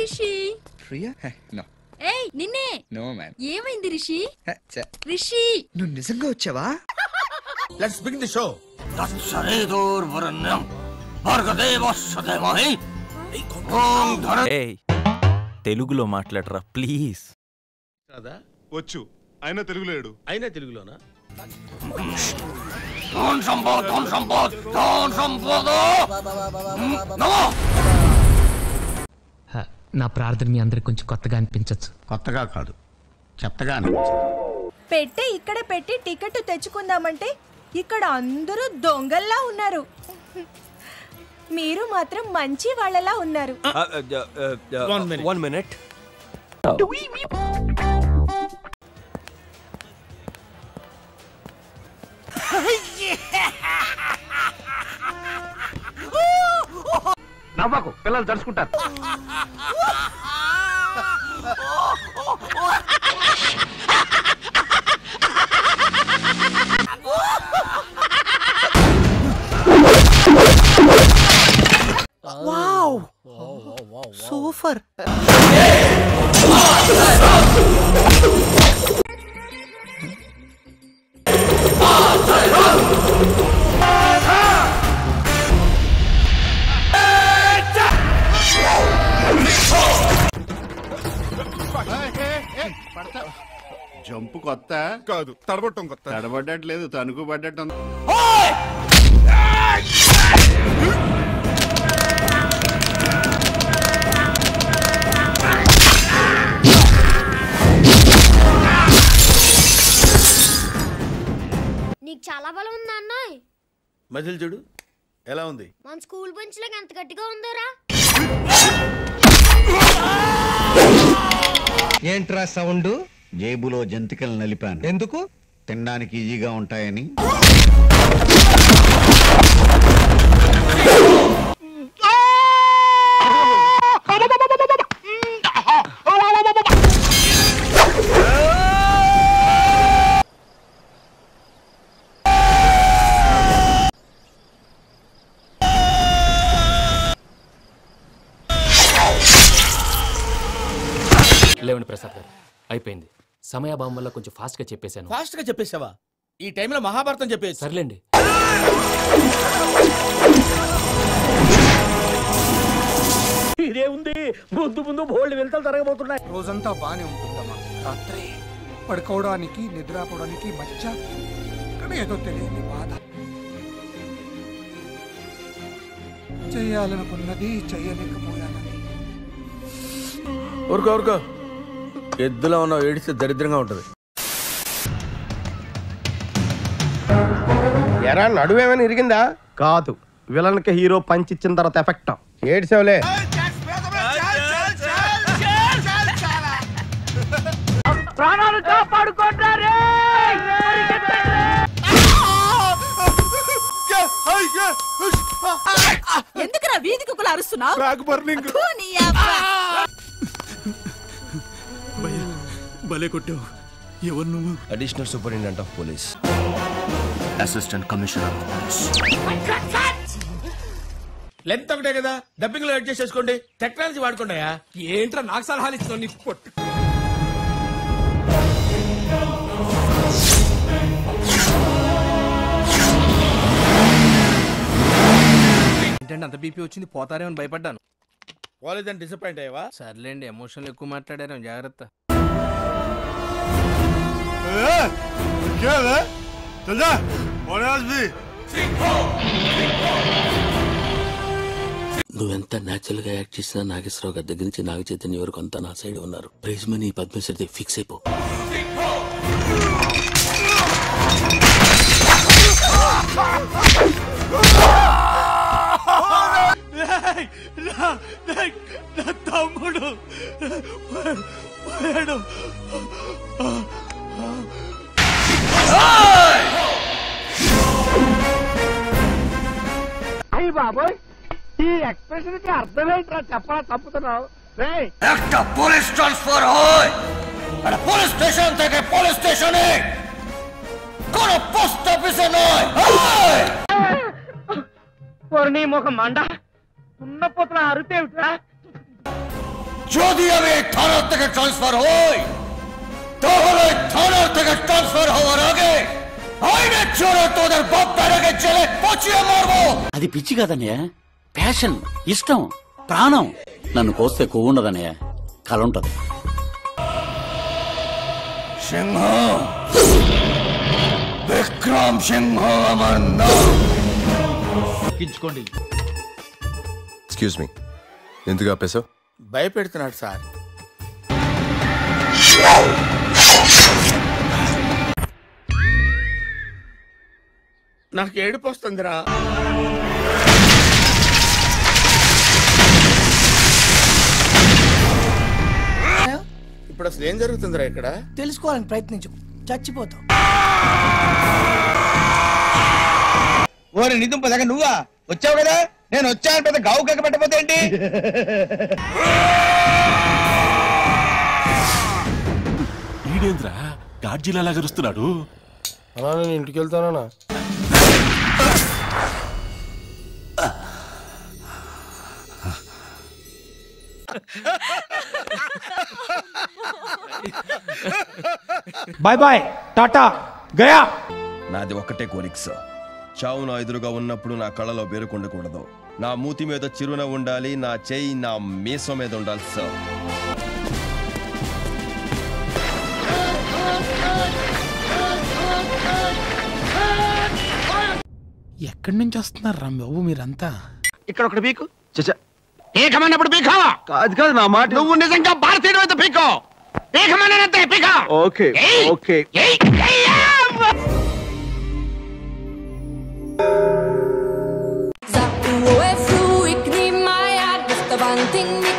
Rishi Priya no ఏయ్ నిన్నే no man ఏమైంది రిషి రిషి నువ్వు నిజంగా వచ్చావా లెట్స్ బిగిన్ ది షో తత్సరేదోర్వరణ్యం భార్గదేవస్వదేమహి ఓం ధన ఏయ్ తెలుగులో మాట్లాడరా ప్లీజ్ కదా వచ్చు ఆయన తెలుగులేడు అయినా తెలుగులోనా ధన్ సంపద్ ధన్ సంపద్ ధన్ సంపద నమో హ, నా ప్రార్థన మీ అందరికి కొంచెం కొత్తగా అనిపించవచ్చు కొత్తగా కాదు చెత్తగా అనిపించింది పెట్టే ఇక్కడ పెట్టి టికెట్ తెచ్చుకుందామంటే ఇక్కడ అందరూ దొంగల్లా ఉన్నారు మీరు మాత్రం మంచి వాళ్ళలా ఉన్నారు One minute. వన్ మినిట్ నవ్వకు పిల్లలు తడుచుకుంటారు సూపర్ జంపు కొత్త కాదు తడబట్టం కొత్త తడబడ్డట్లేదు తణుకు పడ్డట్టు ఉంది. నీకు చాలా బలం ఉందా అన్నాయ్ మజిల్ చూడు ఎలా ఉంది మన స్కూల్ బెంచ్ లాగా ఎంత గట్టిగా ఉందోరా ఏంట్రా సౌండ్ జేబులో జంతికలు నలిపాను ఎందుకు తినడానికి ఈజీగా ఉంటాయని లేవండి ప్రసాద్ గారు అయిపోయింది సమయాభావం వల్ల కొంచెం ఫాస్ట్ గా చెప్పేశాను ఫాస్ట్ గా చెప్పేసావా ఈ టైంలో మహాభారతం చెప్పేసి సర్లేండి ఇదే ఉంది ముందు ముందు బోల్డ్ వెళ్తాలు జరగబోతున్నాయి రోజంతా బానే ఉంటుందమ్మా రాత్రి పడుకోవడానికి నిద్రపోవడానికి మధ్య కానీ ఏదో తెలియని బాధ చేయాలనుకున్నది చేయలేకపోయానని ఊరుకో ఊరుకో ఎద్దులో ఉన్నావు ఏడిస్తే దరిద్రంగా ఉంటది ఎరా నడువేమైనా ఇరిగిందా కాదు విలన్ కి హీరో పంచ్ ఇచ్చిన తర్వాత ఎఫెక్ట్ ఏడ్సేవలే ప్రాణాలు కాపాడుకుంటారే ఎందుకురా వీధి కుక్కలు అరుస్తున్నావు బ్యాక్ బర్నింగ్ భలే కొట్టావు ఎవరు నువ్వు additional superintendent of police assistant commissioner length ఒకటే కదా డబ్బింగ్ లో అడ్జస్ట్ చేసుకోండి టెక్నాలజీ వాడుకోండియా ఏంట్రా నాకు సలహాలు ఇస్తున్నావు నీకు పొట్టు ఏంటంటే అంత బీపీ వచ్చింది పోతారేమని భయపడ్డాను కాలేజ్ డిసప్పాయింట్ అయ్యావా సర్లేండి ఎమోషన్లు ఎక్కువ మాట్లాడారు జాగ్రత్త నువ్వెంత నేచురల్ గా యాక్ట్ చేసినా నాగేశ్వరరావు గారి దగ్గర నుంచి నాగ చైతన్య వరకు అంతా నా సైడ్ ఉన్నారు ప్రైజ్ మనీ పద్మశ్రీ ఫిక్స్ అయిపో తమ్ముడు అయ్యి బాబోయ్ ఈ ఎక్స్ప్రెషన్ కి అర్థమేంట్రా చెప్పరా తప్పుతున్నావు రేయ్ একটা পুলিশ ট্রান্সফার হয় আর পুলিশ স্টেশন থেকে পুলিশ স্টেশনে কোন পোস্ট অফিসে নয় হয়! నీ ముఖం మండ ఉన్నపోతున్న అరుతేమిట్రా যদি আমি এই থানার থেকে ট্রান্সফার হই তাহলে থানার থেকে ট্রান্সফার হওয়ার আগে আইনের চোরে তোদের বাপ বেড়াকে জেলে পচিয়ে মারবো అది పిచ్చి కాదన్నయ్య ప్యాషన్ ఇష్టం ప్రాణం నన్ను కోస్తే కొవ్వు ఉండదన్నయ్య కల ఉంటది সিংহ বিক্রম সিংহ আমার নাম ఎక్స్క్యూజ్ మీ ఎందుకు ఆపేసావు భయపెడుతున్నాడు సార్ నాకు ఏడుపు వస్తుందిరా ఇప్పుడు అసలు ఏం జరుగుతుందిరా ఇక్కడ తెలుసుకోవాలని ప్రయత్నించు చచ్చిపోతావు ఓరి నిదుంప దగ్గర నువ్వా వచ్చావు కదా నేను వచ్చాను పెద్ద గావు కక్క పెట్టపోతే ఏంటి ఈడేంద్రా గాడ్జిలా గరుస్తున్నాడు అలా నేను ఇంటికి వెళ్తానా బాయ్ బాయ్ టాటా గయా నాది ఒక్కటే కోరిక సార్ చావు నా ఎదురుగా ఉన్నప్పుడు నా కళ్ళలో బెరుకుండకూడదు నా మూతి మీద చిరున ఉండాలి నా చేయి నా మీసం మీద ఉండాలి సార్ ఎక్కడి నుంచి వస్తున్నారు రా బాబు మీరంతా ఇక్కడ ఒకటి పీకు పీకమన్నప్పుడు పీక కాదు కాదు నా మాట నువ్వు నిజంగా భారతీయుడు అయితే పీకో పీకమన్నానంతే పీక okay okay Sag du, wo er flu, ich nehm mein Ad, bist der Wand, Ding,